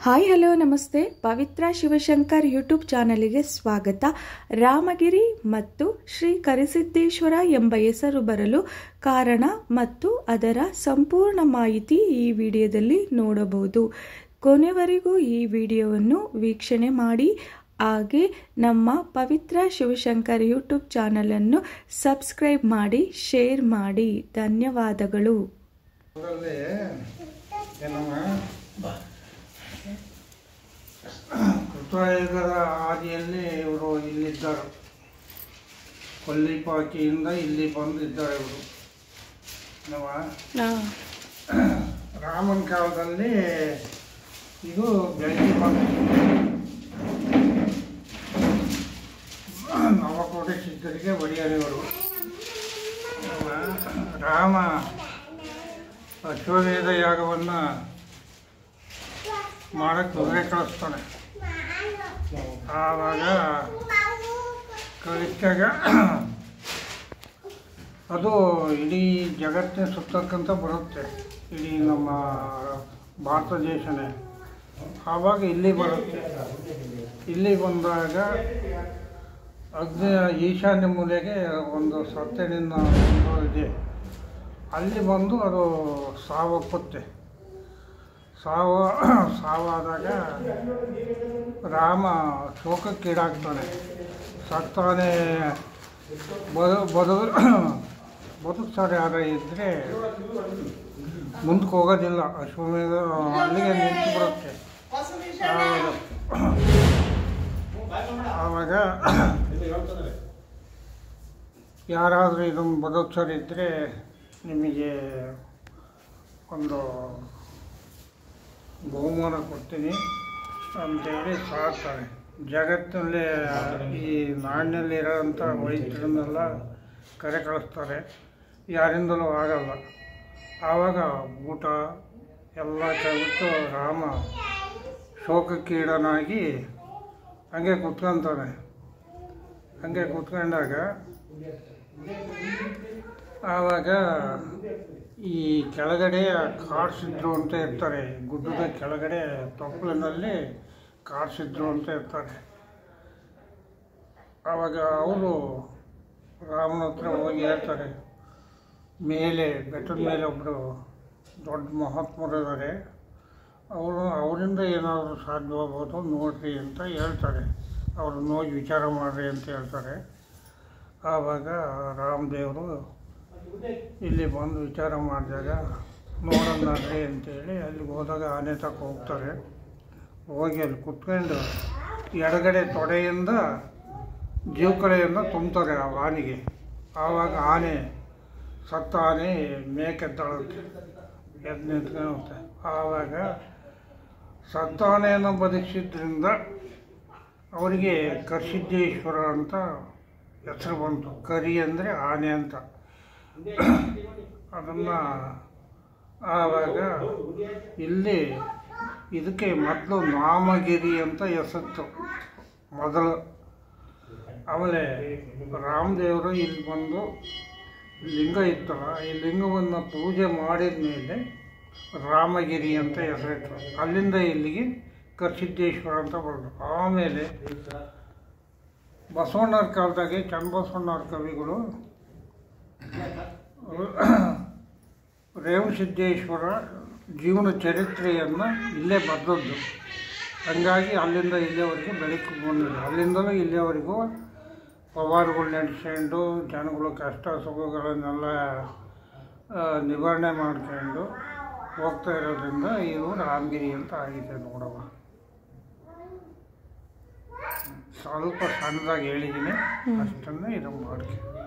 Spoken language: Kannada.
ಹಾಯ್ ಹಲೋ ನಮಸ್ತೆ ಪವಿತ್ರ ಶಿವಶಂಕರ್ ಯೂಟ್ಯೂಬ್ ಚಾನಲಿಗೆ ಸ್ವಾಗತ ರಾಮಗಿರಿ ಮತ್ತು ಶ್ರೀ ಕರಿಸಿದ್ದೇಶ್ವರ ಎಂಬ ಹೆಸರು ಬರಲು ಕಾರಣ ಮತ್ತು ಅದರ ಸಂಪೂರ್ಣ ಮಾಹಿತಿ ಈ ವಿಡಿಯೋದಲ್ಲಿ ನೋಡಬಹುದು ಕೊನೆವರೆಗೂ ಈ ವಿಡಿಯೋವನ್ನು ವೀಕ್ಷಣೆ ಮಾಡಿ ಹಾಗೆ ನಮ್ಮ ಪವಿತ್ರ ಶಿವಶಂಕರ್ ಯೂಟ್ಯೂಬ್ ಚಾನಲನ್ನು ಸಬ್ಸ್ಕ್ರೈಬ್ ಮಾಡಿ ಶೇರ್ ಮಾಡಿ ಧನ್ಯವಾದಗಳು ಅದರಲ್ಲಿ ಏನಮ್ಮ ಕೃತಯುಗದ ಆದಿಯಲ್ಲಿ ಇವರು ಇಲ್ಲಿದ್ದರು ಕೊಲ್ಲಿಪಾಕಿಯಿಂದ ಇಲ್ಲಿ ಬಂದಿದ್ದಾರೆ ಇವರು ಏನವ್ವ? ರಾಮನ ಕಾಲದಲ್ಲಿ ಇದು ಬೆಳಗ್ಗೆ ಬಂದು ನವಕೋಟೆ ಸಿದ್ಧರಿಗೆ ಒಡೆಯರಿವರು ರಾಮ ಅಶ್ವಮೇಧ ಯಾಗವನ್ನು ಮಾಡಕ್ಕೆ ಕುದುರೆ ಕಳಿಸ್ತಾನೆ ಆವಾಗ ಕಳಿಸಿದಾಗ ಅದು ಇಡೀ ಜಗತ್ತಿನ ಸುತ್ತಕ್ಕಂತ ಬರುತ್ತೆ ಇಡೀ ನಮ್ಮ ಭಾರತ ದೇಶನೇ ಆವಾಗ ಇಲ್ಲಿ ಬರುತ್ತೆ ಇಲ್ಲಿ ಬಂದಾಗ ಅಗ್ನಿ ಈಶಾನ್ಯ ಮೂಲೆಗೆ ಒಂದು ಸತ್ಯನಿಂದ ಒಂದು ಇದೆ ಅಲ್ಲಿ ಬಂದು ಅದು ಸಾವಪ್ಪತ್ತೆ ಸಾವ ಸಾವಾದಾಗ ರಾಮ ಶೋಕಕ್ಕೀಡಾಗ್ತಾನೆ ಸತ್ತಾನೆ ಬದು ಬದು ಬದುಕ್ತಾರೆ ಯಾರ ಇದ್ದರೆ ಮುಂದಕ್ಕೆ ಹೋಗೋದಿಲ್ಲ ಅಶ್ವಮೇಧ ಅಲ್ಲಿಗೆ ನಿಂತು ಬರುತ್ತೆ ಆವಾಗ ಯಾರಾದರೂ ಇದನ್ನು ಬದುಕ್ಸೋರಿದ್ದರೆ ನಿಮಗೆ ಒಂದು ಬಹುಮಾನ ಕೊಡ್ತೀನಿ ಅಂತೇಳಿ ಸಾಕ್ತಾರೆ ಜಗತ್ತಿನಲ್ಲಿ ಈ ನಾಡಿನಲ್ಲಿರೋಂಥ ವೈದ್ಯರನ್ನೆಲ್ಲ ಕರೆ ಕಳಿಸ್ತಾರೆ ಯಾರಿಂದಲೂ ಆಗಲ್ಲ ಆವಾಗ ಊಟ ಎಲ್ಲ ಕವಿಟ್ಟು ರಾಮ ಶೋಕಕ್ಕೀಡನಾಗಿ ಹಂಗೆ ಕುತ್ಕೊಂತಾನೆ ಹಂಗೆ ಕುತ್ಕೊಂಡಾಗ ಆವಾಗ ಈ ಕೆಳಗಡೆ ಕಾಡ್ಸಿದ್ರು ಅಂತ ಇರ್ತಾರೆ ಗುಡ್ಡದ ಕೆಳಗಡೆ ತೊಪ್ಪಲಿನಲ್ಲಿ ಕಾಡ್ಸಿದ್ರು ಅಂತ ಇರ್ತಾರೆ ಆವಾಗ ಅವರು ರಾಮನ ಹತ್ರ ಹೋಗಿ ಹೇಳ್ತಾರೆ ಮೇಲೆ ಬೆಟ್ಟದ ಮೇಲೆ ಒಬ್ಬರು ದೊಡ್ಡ ಮಹಾತ್ಮರು ಇದ್ದಾರೆ ಅವರು ಅವರಿಂದ ಏನಾದರೂ ಸಾಧ್ಯವಾಗ್ಬೋದು ನೋಡ್ರಿ ಅಂತ ಹೇಳ್ತಾರೆ ಅವ್ರನ್ನ ಹೋಗಿ ವಿಚಾರ ಮಾಡಿರಿ ಅಂತ ಹೇಳ್ತಾರೆ ಆವಾಗ ರಾಮದೇವರು ಇಲ್ಲಿ ಬಂದು ವಿಚಾರ ಮಾಡಿದಾಗ ನೋಡೋಣ ನಡ್ರಿ ಅಂತೇಳಿ ಅಲ್ಲಿಗೆ ಹೋದಾಗ ಆನೆ ತಕ್ಕ ಹೋಗ್ತಾರೆ ಹೋಗಿ ಅಲ್ಲಿ ಕುತ್ಕೊಂಡು ಎಡಗಡೆ ತೊಡೆಯಿಂದ ಜೀವಕಳೆಯಿಂದ ತುಂಬ್ತಾರೆ ಆ ಆನೆಗೆ ಆವಾಗ ಆನೆ ಸತ್ತ ಆನೆ ಮೇಕೆದ್ದಾಳುತ್ತೆ ಎದ್ದು ನಿಂತ್ಕೊಳ್ಳುತ್ತೆ ಆವಾಗ ಸತ್ತ ಆನೆಯನ್ನು ಬದುಕಿಸಿದ್ರಿಂದ ಅವರಿಗೆ ಕರ್ಸಿದ್ದೇಶ್ವರ ಅಂತ ಹೆಸರು ಬಂತು ಕರಿ ಅಂದರೆ ಆನೆ ಅಂತ ಅದನ್ನು ಆವಾಗ ಇಲ್ಲಿ ಇದಕ್ಕೆ ಮೊದಲು ನಾಮಗಿರಿ ಅಂತ ಹೆಸತ್ತು ಮೊದಲು ಆಮೇಲೆ ರಾಮದೇವರು ಇಲ್ಲಿ ಬಂದು ಲಿಂಗ ಇತ್ತಲ್ಲ ಈ ಲಿಂಗವನ್ನು ಪೂಜೆ ಮಾಡಿದ ಮೇಲೆ ರಾಮಗಿರಿ ಅಂತ ಹೆಸರಿಟ್ರು ಅಲ್ಲಿಂದ ಇಲ್ಲಿಗೆ ಕರ್ಸಿದ್ದೇಶ್ವರ ಅಂತ ಬಂದರು ಆಮೇಲೆ ಬಸವಣ್ಣವ್ರ ಕಾಲದಾಗೆ ಚನ್ನಬಸವಣ್ಣವ್ರ ಕವಿಗಳು ರೇವಣಸಿದ್ದೇಶ್ವರ ಜೀವನ ಚರಿತ್ರೆಯನ್ನು ಇಲ್ಲೇ ಬರೆದದ್ದು ಹಂಗಾಗಿ ಅಲ್ಲಿಂದ ಇಲ್ಲಿಯವರೆಗೆ ಬೆಳಕು ಬಂದಿದೆ ಅಲ್ಲಿಂದಲೂ ಇಲ್ಲಿಯವರೆಗೂ ಪವಾರಗಳು ನಡೆಸ್ಕೊಂಡು ಜನಗಳು ಕಷ್ಟ ಸುಖಗಳನ್ನೆಲ್ಲ ಆ, ನಿವಾರಣೆ ಮಾಡ್ಕೊಂಡು ಹೋಗ್ತಾ ಇರೋದ್ರಿಂದ ಇದು ರಾಮಗಿರಿ ಅಂತ ಆಗಿದೆ ನೋಡವ ಸ್ವಲ್ಪ ಸಣ್ಣದಾಗಿ ಹೇಳಿದ್ದೀನಿ ಅಷ್ಟನ್ನೇ ಇದು ಮಾಡ್ಕೊಂಡು